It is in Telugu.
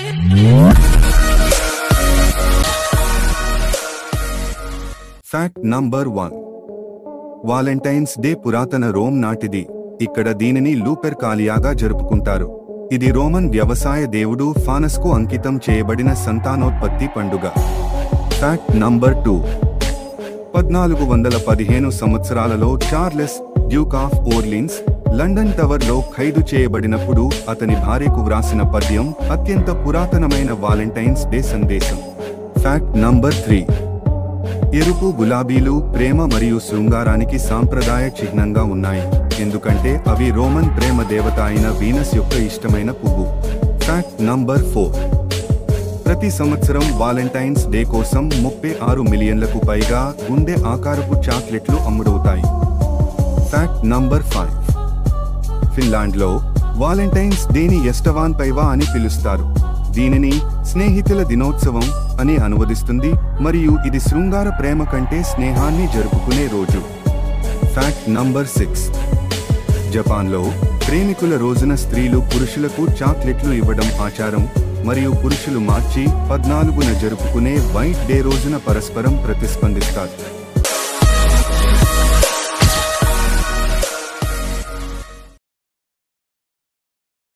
fact number one Valentine's day పురాతన రోమ్ నాటిది ఇక్కడ దీనిని లూపెర్కాలియాగా జరుపుకుంటారు ఇది రోమన్ వ్యవసాయ దేవుడు ఫానస్కు అంకితం చేయబడిన సంతానోత్పత్తి పండుగ ఫ్యాక్ట్ నంబర్ టూ పద్నాలుగు వందల పదిహేను సంవత్సరాలలో Charles duke of Orleans London tower లో ఖైదు చేయబడినప్పుడు అతని భార్యకు వ్రాసిన పద్యం అత్యంత పురాతనమైన వాలెంటైన్స్ డే సందేశం ఫ్యాక్ట్ నంబర్ త్రీ ఎరుపు గులాబీలు ప్రేమ మరియు శృంగారానికి సాంప్రదాయ చిహ్నంగా ఉన్నాయి ఎందుకంటే అవి రోమన్ ప్రేమ దేవత అయిన వీనస్ యొక్క ఇష్టమైన పువ్వు ఫ్యాక్ట్ నంబర్ ఫోర్ ప్రతి సంవత్సరం వాలెంటైన్స్ డే కోసం ముప్పై ఆరు మిలియన్లకు పైగా గుండె ఆకారపు చాక్లెట్లు అమ్ముడవుతాయి ఫ్యాక్ట్ నంబర్ ఫైవ్ ఫిన్లాండ్లో వాలెంటైన్స్ డేని ఎస్టవాన్ పైవా అని పిలుస్తారు దీనిని స్నేహితుల దినోత్సవం అని అనువదిస్తుంది మరియు ఇది శృంగార ప్రేమ కంటే స్నేహాన్ని జరుపుకునే రోజు ఫ్యాక్ట్ నంబర్ సిక్స్ జపాన్లో ప్రేమికుల రోజున స్త్రీలు పురుషులకు చాక్లెట్లు ఇవ్వడం ఆచారం మరియు పురుషులు మార్చి పద్నాలుగున జరుపుకునే వైట్ డే రోజున పరస్పరం ప్రతిస్పందిస్తారు